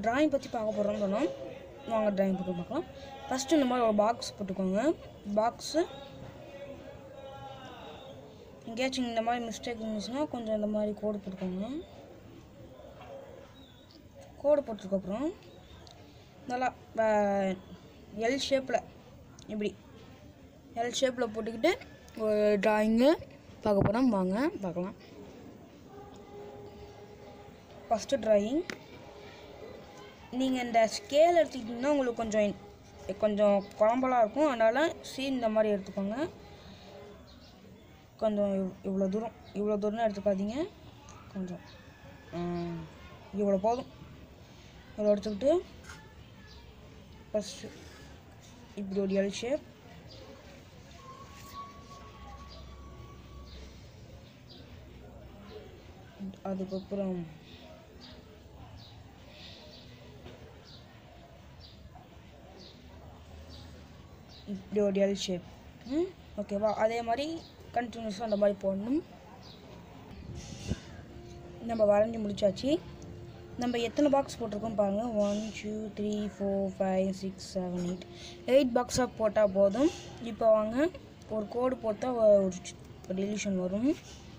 drawing பற்றி பார்க்க போகிறோம்னு சொன்னோம் வாங்க டிராயிங் போட்டு பார்க்கலாம் ஃபஸ்ட்டு இந்த மாதிரி ஒரு பாக்ஸ் போட்டுக்கோங்க பாக்ஸு எங்கேயாச்சும் இந்த மாதிரி மிஸ்டேக் இருந்துச்சுன்னா கொஞ்சம் இந்த மாதிரி கோடு போட்டுக்கோங்க கோடு போட்டதுக்கப்புறம் நல்லா எல் ஷேப்பில் இப்படி எல் ஷேப்பில் போட்டுக்கிட்டு ஒரு ட்ராயிங்கு பார்க்க போகிறோம் வாங்க பார்க்கலாம் ஃபஸ்ட்டு ட்ராயிங் நீங்கள் இந்த ஸ்கேல் எடுத்துக்கிட்டிங்கன்னா உங்களுக்கு கொஞ்சம் கொஞ்சம் குழம்பலாக இருக்கும் அதனால் சி இந்த மாதிரி எடுத்துக்கோங்க கொஞ்சம் இவ்- இவ்வளோ தூரம் இவ்வளோ தூரம் எடுத்துக்காதீங்க கொஞ்சம் ம், இவ்வளோ போதும் இவ்வளோ எடுத்துக்கிட்டு ஃபஸ்ட்டு இப்படி ஒரு எல் ஷேப் அதுக்கப்புறம் இப்படி ஒரு எல் ஷேப் ம் ஓகேவா அதே மாதிரி கண்டினியூஸாக அந்த மாதிரி போடணும் நம்ம வரைஞ்சி முடிச்சாச்சு நம்ம எத்தனை பாக்ஸ் போட்டிருக்கோம் பாருங்கள் one two three four five six seven eight eight பாக்ஸாக போட்டால் போதும் இப்போ வாங்க ஒரு கோடு போட்டால் ஒரு டெலிஷன் வரும்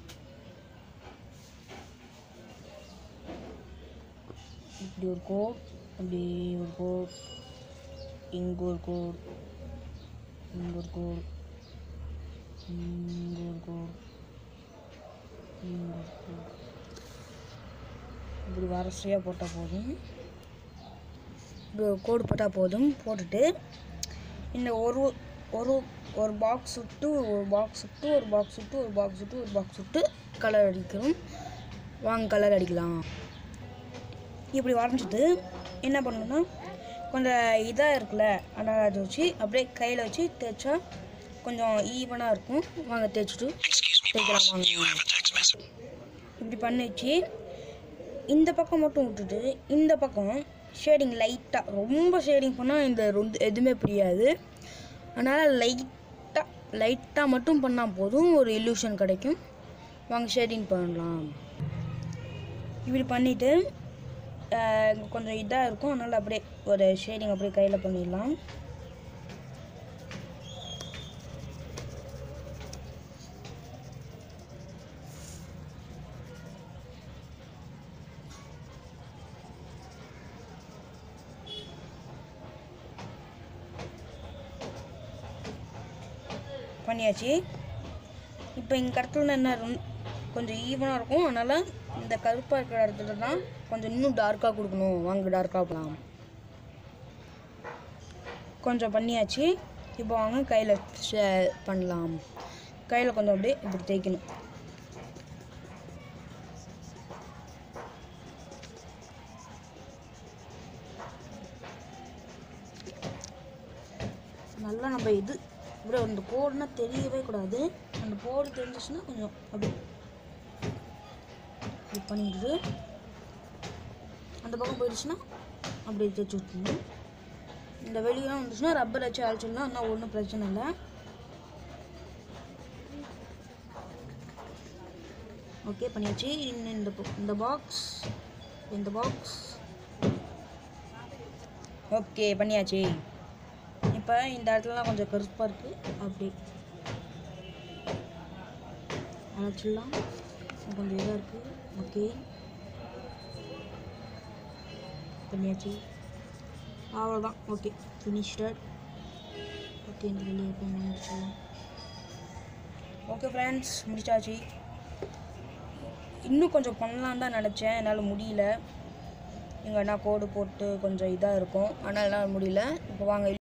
இப்படி ஒரு கோட் அப்படி ஒரு கோட் இங்கே ஒரு கோட் இங்கே ஒரு கோட் இங்கே ஒரு கோட் இங்கே ஒரு கோட் இப்படி வரிசையாக போட்டால் போதும் இப்படி ஒரு கோடு போட்டால் போதும் போட்டுட்டு இந்த ஒரு ஒரு ஒரு பாக்ஸ் விட்டு ஒரு பாக்ஸ் விட்டு ஒரு பாக்ஸ் விட்டு ஒரு பாக்ஸ் விட்டு ஒரு பாக்ஸ் விட்டு கலர் அடிக்கணும் வாங்க கலர் அடிக்கலாம் இப்படி வரைஞ்சிட்டு என்ன பண்ணணும்னா கொஞ்சம் இதாக இருக்குல்ல அதனால் அதை வச்சு அப்படியே கையில் வச்சு தேய்ச்சா கொஞ்சம் ஈவனாக இருக்கும் வாங்க தேய்ச்சிட்டு தேய்க்கலாம் வாங்க இப்படி பண்ணி வச்சு இந்த பக்கம் மட்டும் விட்டுட்டு இந்த பக்கம் ஷேடிங் லைட்டாக ரொம்ப ஷேடிங் பண்ணால் இந்த ரொம்ப எதுவுமே புரியாது அதனால் லைட்டாக லைட்டாக மட்டும் பண்ணால் போதும் ஒரு illusion கிடைக்கும் வாங்க ஷேடிங் பண்ணலாம் இப்படி பண்ணிவிட்டு கொஞ்சம் இதாக இருக்கும் அதனால் அப்படியே ஒரு ஷேடிங் அப்படியே கையில் பண்ணிடலாம் பண்ணியாச்சு இப்போ இங்கே இடத்துல என்ன இருக்கும் கொஞ்சம் ஈவனாக இருக்கும் அதனால் இந்த கருப்பாக இருக்கிற இடத்துல தான் கொஞ்சம் இன்னும் டார்க்காக கொடுக்கணும் வாங்க டார்க்காக போகலாம் கொஞ்சம் பண்ணியாச்சு இப்போ வாங்க கையில் பண்ணலாம் கையில் கொஞ்சம் அப்படியே இப்படி தேய்க்கணும் நல்லா நம்ம இது இப்படி அந்த கோடுனா தெரியவே கூடாது அந்த கோடு தெரிஞ்சிச்சுன்னா கொஞ்சம் அப்படி இப்படி பண்ணிட்டு அந்த பக்கம் போயிடுச்சுன்னா அப்படியே தேய்ச்சி விட்டுணும் இந்த வெளியெல்லாம் வந்துச்சுன்னா ரப்பர் வச்சு அழைச்சிடலாம் ஆனால் ஒன்றும் பிரச்சனை இல்லை ஓகே பண்ணியாச்சு இன்னும் இந்த ப- இந்த பாக்ஸ் இந்த பாக்ஸ் ஓகே பண்ணியாச்சு இப்போ இந்த இடத்துலலாம் கொஞ்சம் கருப்பாக இருக்குது அப்படி அழைச்சிடலாம் கொஞ்சம் இதாக இருக்குது ஓகே பண்ணியாச்சு அவ்வளோதான் ஓகே ஃபினிஷ்டட் ஓகே இந்த வெளியே பண்ணி முடிச்சிடலாம் ஓகே ஃப்ரெண்ட்ஸ் முடிச்சாச்சு இன்னும் கொஞ்சம் பண்ணலான்னு தான் நினச்சேன் என்னால் முடியல எங்கன்னா கோடு போட்டு கொஞ்சம் இதாக இருக்கும் ஆனால் என்னால் முடியல இப்போ வாங்க